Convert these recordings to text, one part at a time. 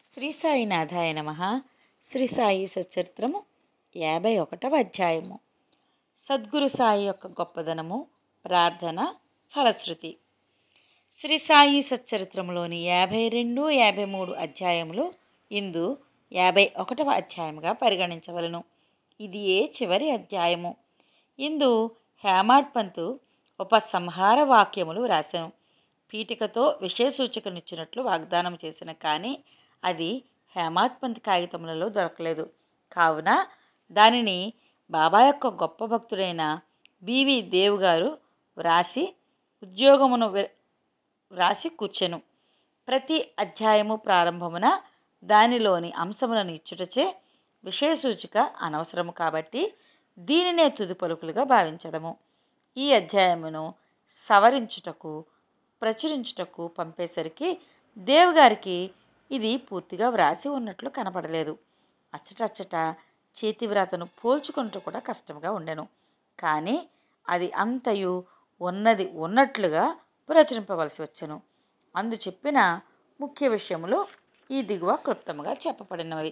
శ్రీ సాయినాథాయ నమ శ్రీ సాయి సచరిత్రము యాభై ఒకటవ అధ్యాయము సద్గురు సాయి యొక్క గొప్పదనము ప్రార్థన ఫలశ్రుతి శ్రీ సాయి సచ్చరిత్రములోని యాభై రెండు యాభై మూడు అధ్యాయములు ఇందు యాభై ఒకటవ అధ్యాయముగా పరిగణించవలను ఇది ఏ చివరి అధ్యాయము ఇందు హేమాడ్ పంతు ఉపసంహార వాక్యములు వ్రాసెను పీఠికతో విషయసూచకనిచ్చినట్లు వాగ్దానం చేసిన కానీ అది హేమాడ్ పంత్ కాగితములలో దొరకలేదు కావున దానిని బాబా యొక్క గొప్ప భక్తుడైన బివి దేవ్ గారు వ్రాసి ఉద్యోగమును వి- వ్రాసి కూర్చెను ప్రతి అధ్యాయము ప్రారంభమున దానిలోని అంశములను ఇచ్చుటచే విషయ సూచిక అనవసరము కాబట్టి దీనినే తుది పలుకులుగా భావించడము ఈ అధ్యాయమును సవరించుటకు ప్రచురించుటకు పంపేసరికి దేవ్ గారికి ఇది పూర్తిగా వ్రాసి ఉన్నట్లు కనపడలేదు అచ్చటచ్చట చేతివ్రాతను పోల్చుకుంటూ కూడా కష్టంగా ఉండెను కానీ అది అంతయు ఉన్నది ఉన్నట్లుగా ప్రచురింపవలసి వచ్చెను అందు చెప్పిన ముఖ్య విషయములు ఈ దిగువ క్లుప్తముగా చెప్పబడినవి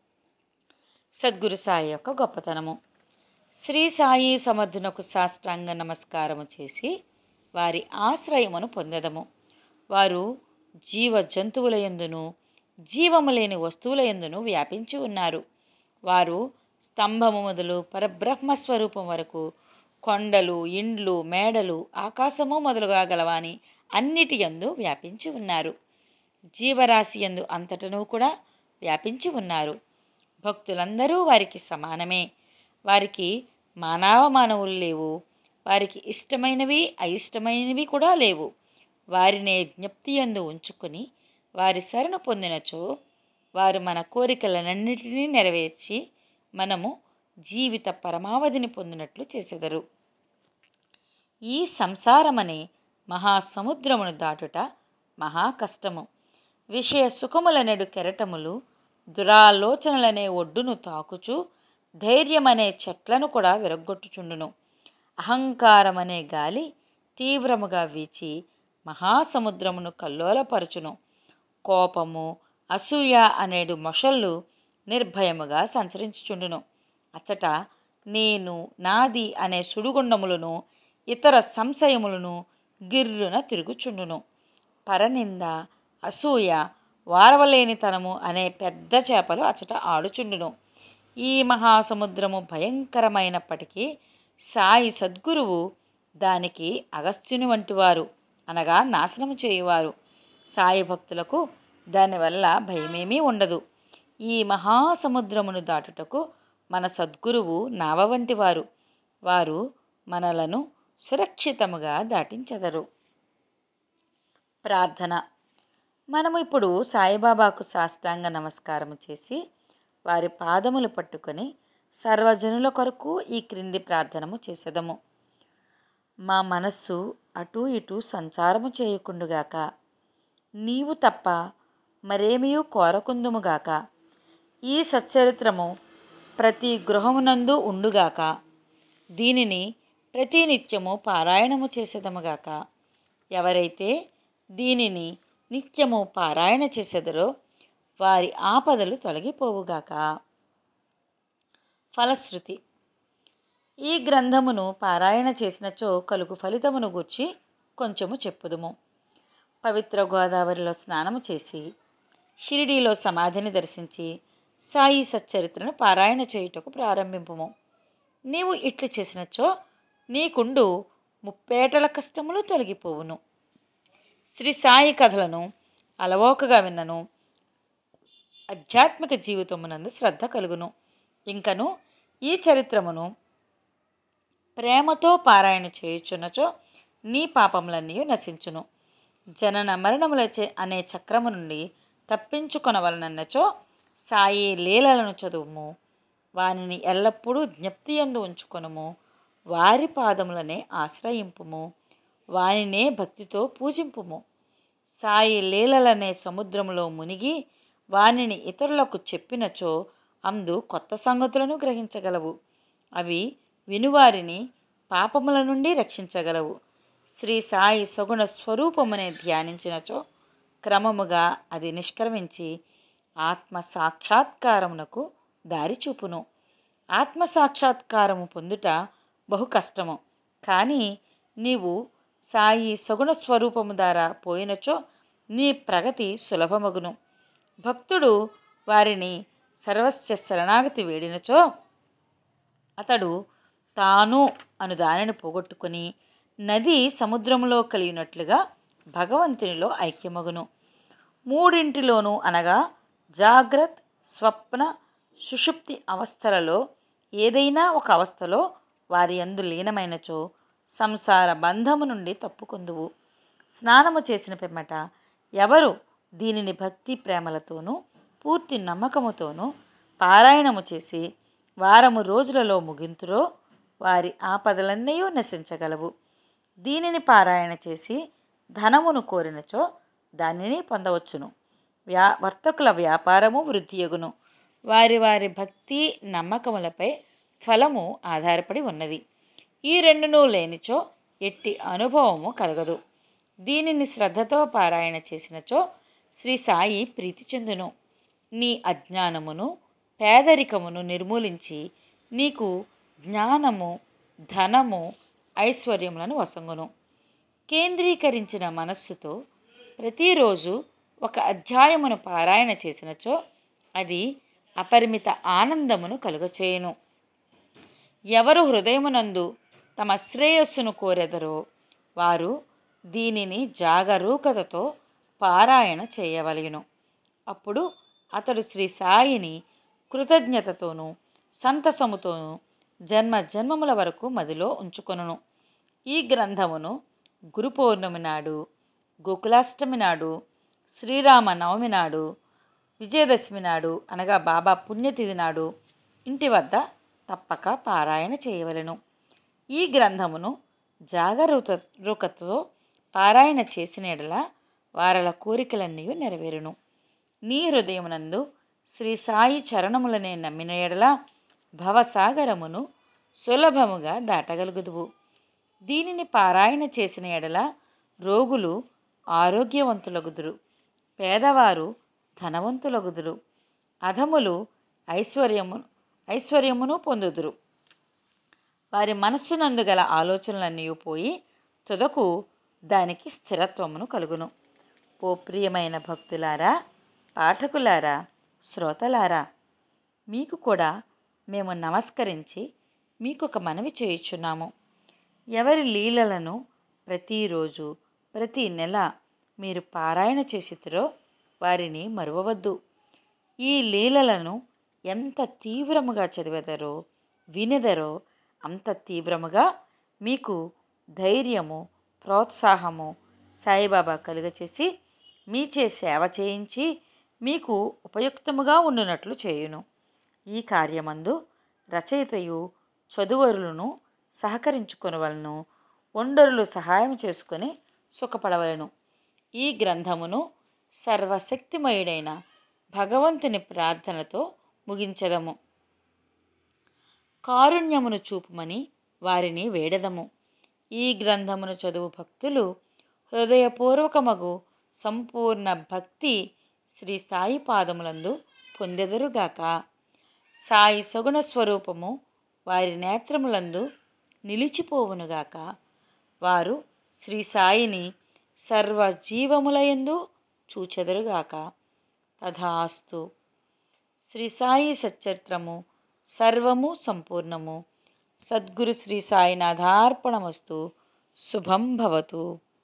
సద్గురు సాయి యొక్క గొప్పతనము శ్రీ సాయి సమర్థునకు సాష్టాంగ నమస్కారము చేసి వారి ఆశ్రయమును పొందెదము వారు జీవ జంతువుల యందును జీవము లేని వస్తువుల యందును వ్యాపించి ఉన్నారు వారు స్తంభము మొదలు పరబ్రహ్మ స్వరూపం వరకు కొండలు ఇండ్లు మేడలు ఆకాశము మొదలుగా గలవాని అన్నిటి యందు వ్యాపించి ఉన్నారు జీవరాశి యందు అంతటను కూడా వ్యాపించి ఉన్నారు భక్తులందరూ వారికి సమానమే వారికి మానవ మానవులు లేవు వారికి ఇష్టమైనవి అయిష్టమైనవి కూడా లేవు వారినే జ్ఞప్తి యందు ఉంచుకొని వారి శరణు పొందినచో వారు మన కోరికలనన్నిటినీ నెరవేర్చి మనము జీవిత పరమావధిని పొందినట్లు చేసెదరు ఈ సంసారమనే మహాసముద్రమును దాటుట మహా కష్టము విషయ సుఖములనెడు కెరటములు దురాలోచనలనే ఒడ్డును తాకుచు ధైర్యమనే చెట్లను కూడా విరగ్గొట్టుచుండును అహంకారమనే గాలి తీవ్రముగా వీచి మహాసముద్రమును కల్లోలపరచును కోపము అసూయ అనేడు మొషళ్ళు నిర్భయముగా సంచరించుచుండును అచ్చట నేను నాది అనే సుడిగుండములను ఇతర సంశయములను గిర్రున తిరుగుచుండును పరనింద అసూయ వారవలేనితనము అనే పెద్ద చేపలు అచ్చట ఆడుచుండును ఈ మహాసముద్రము భయంకరమైనప్పటికీ సాయి సద్గురువు దానికి అగస్త్యుని వంటివారు అనగా నాశనము చేయువారు సాయి భక్తులకు దానివల్ల భయమేమీ ఉండదు ఈ మహాసముద్రమును దాటుటకు మన సద్గురువు నావ వంటివారు వారు మనలను సురక్షితముగా దాటించెదరు ప్రార్థన మనము ఇప్పుడు సాయిబాబాకు సాష్టాంగ నమస్కారము చేసి వారి పాదములు పట్టుకొని సర్వజనుల కొరకు ఈ క్రింది ప్రార్థనము చేసేదము మా మనస్సు అటు ఇటు సంచారము చేయకుండుగాక నీవు తప్ప మరేమియూ కోరకుందుముగాక ఈ సచ్చరిత్రము ప్రతి గృహమునందు ఉండుగాక దీనిని ప్రతినిత్యము పారాయణము చేసేదముగాక ఎవరైతే దీనిని నిత్యము పారాయణ చేసేదరో వారి ఆపదలు తొలగిపోవుగాక ఫలశ్రుతి ఈ గ్రంథమును పారాయణ చేసినచో కలుగు ఫలితమును గూర్చి కొంచెము చెప్పుదుము పవిత్ర గోదావరిలో స్నానము చేసి షిరిడీలో సమాధిని దర్శించి సాయి సచ్చరిత్రను పారాయణ చేయుటకు ప్రారంభింపుము నీవు ఇట్లు చేసినచో నీకుండు ముప్పేటల కష్టములు తొలగిపోవును శ్రీ సాయి కథలను అలవోకగా విన్నను ఆధ్యాత్మిక జీవితమునందు శ్రద్ధ కలుగును ఇంకను ఈ చరిత్రమును ప్రేమతో పారాయణ చేయుచున్నచో నీ పాపములన్నీ నశించును జనన మరణముల చే- అనే చక్రము నుండి తప్పించుకొనవలనన్నచో సాయి లీలలను చదువుము వానిని ఎల్లప్పుడూ జ్ఞప్తి యందు ఉంచుకొనుము వారి పాదములనే ఆశ్రయింపుము వానినే భక్తితో పూజింపుము సాయి లీలలనే సముద్రములో మునిగి వానిని ఇతరులకు చెప్పినచో అందు కొత్త సంగతులను గ్రహించగలవు అవి వినువారిని పాపముల నుండి రక్షించగలవు శ్రీ సాయి సగుణ స్వరూపమునే ధ్యానించినచో క్రమముగా అది నిష్క్రమించి ఆత్మ సాక్షాత్కారమునకు దారి చూపును ఆత్మ సాక్షాత్కారము పొందుట బహు కష్టము కానీ నీవు సాయి సగుణ స్వరూపము ద్వారా పోయినచో నీ ప్రగతి సులభమగును భక్తుడు వారిని సర్వస్య శరణాగతి వేడినచో అతడు తాను అను దానిని పోగొట్టుకుని నది సముద్రంలో కలిగినట్లుగా భగవంతునిలో ఐక్యమగును మూడింటిలోనూ అనగా జాగ్రత్ స్వప్న సుషుప్తి అవస్థలలో ఏదైనా ఒక అవస్థలో వారి యందు లీనమైనచో సంసార బంధము నుండి తప్పుకొందువు స్నానము చేసిన పిమ్మట ఎవరు దీనిని భక్తి ప్రేమలతోనూ పూర్తి నమ్మకముతోనూ పారాయణము చేసి వారము రోజులలో ముగింతురో వారి ఆపదలన్నీ నశించగలవు దీనిని పారాయణ చేసి ధనమును కోరినచో దానిని పొందవచ్చును వ్యా వర్తకుల వ్యాపారము వృద్ధియగును వారి వారి భక్తి నమ్మకములపై ఫలము ఆధారపడి ఉన్నది ఈ రెండును లేనిచో ఎట్టి అనుభవము కలగదు దీనిని శ్రద్ధతో పారాయణ చేసినచో శ్రీ సాయి ప్రీతి చెందును నీ అజ్ఞానమును పేదరికమును నిర్మూలించి నీకు జ్ఞానము ధనము ఐశ్వర్యములను వసంగును కేంద్రీకరించిన మనస్సుతో ప్రతిరోజు ఒక అధ్యాయమును పారాయణ చేసినచో అది అపరిమిత ఆనందమును కలుగచేయును ఎవరు హృదయమునందు తమ శ్రేయస్సును కోరెదరో వారు దీనిని జాగరూకతతో పారాయణ చేయవలెను అప్పుడు అతడు శ్రీ సాయిని కృతజ్ఞతతోనూ సంతసముతోనూ జన్మ జన్మముల వరకు మదిలో ఉంచుకొనును ఈ గ్రంథమును గురు పౌర్ణమి నాడు గోకులాష్టమి నాడు శ్రీరామ నవమి నాడు విజయదశమి నాడు అనగా బాబా పుణ్యతిథి నాడు ఇంటి వద్ద తప్పక పారాయణ చేయవలెను ఈ గ్రంథమును జాగరూక రూకతో పారాయణ చేసిన ఎడల వారల కోరికలన్నీ నెరవేరును నీ హృదయమునందు శ్రీ సాయి చరణములనే నమ్మిన ఎడల భవసాగరమును సులభముగా దాటగలుగుదువు దీనిని పారాయణ చేసిన ఎడల రోగులు ఆరోగ్యవంతులగుదురు పేదవారు ధనవంతులగుదురు అధములు ఐశ్వర్యము ఐశ్వర్యమును పొందుదురు వారి మనస్సునందు గల ఆలోచనలన్నీ పోయి తుదకు దానికి స్థిరత్వమును కలుగును ఓ ప్రియమైన భక్తులారా పాఠకులారా శ్రోతలారా మీకు కూడా మేము నమస్కరించి మీకు ఒక మనవి చేయుచున్నాము ఎవరి లీలలను ప్రతిరోజు ప్రతి నెల మీరు పారాయణ చేసితురో వారిని మరువవద్దు ఈ లీలలను ఎంత తీవ్రముగా చదివెదరో వినెదరో అంత తీవ్రముగా మీకు ధైర్యము ప్రోత్సాహము సాయిబాబా కలుగచేసి మీచే సేవ చేయించి మీకు ఉపయుక్తముగా ఉండునట్లు చేయును ఈ కార్యమందు రచయితయు చదువరులను సహకరించుకొనవలను ఒండరులు సహాయం చేసుకొని సుఖపడవలను ఈ గ్రంథమును సర్వశక్తిమయుడైన భగవంతుని ప్రార్థనతో ముగించదము కారుణ్యమును చూపుమని వారిని వేడదము ఈ గ్రంథమును చదువు భక్తులు హృదయపూర్వకమగు సంపూర్ణ భక్తి శ్రీ సాయి పాదములందు పొందెదరుగాక సాయి సగుణ స్వరూపము వారి నేత్రములందు నిలిచిపోవునుగాక వారు శ్రీ సాయిని సర్వ జీవములయందు చూచెదరుగాక తథాస్తు శ్రీ సాయి సచ్చరిత్రము సర్వము సంపూర్ణము సద్గురు శ్రీ సాయినాథార్పణమస్తు శుభం భవతు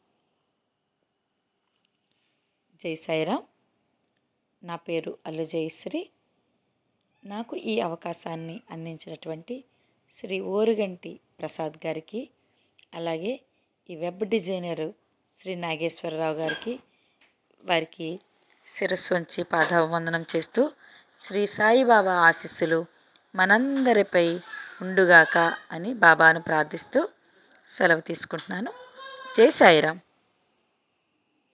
జై సాయిరామ్ నా పేరు అల్లు జయశ్రీ నాకు ఈ అవకాశాన్ని అందించినటువంటి శ్రీ ఓరుగంటి ప్రసాద్ గారికి అలాగే ఈ వెబ్ డిజైనరు శ్రీ నాగేశ్వరరావు గారికి వారికి శిరస్సు వంచి పాదావందనం చేస్తూ శ్రీ సాయిబాబా ఆశీస్సులు మనందరిపై ఉండుగాక అని బాబాను ప్రార్థిస్తూ సెలవు తీసుకుంటున్నాను జై సాయిరామ్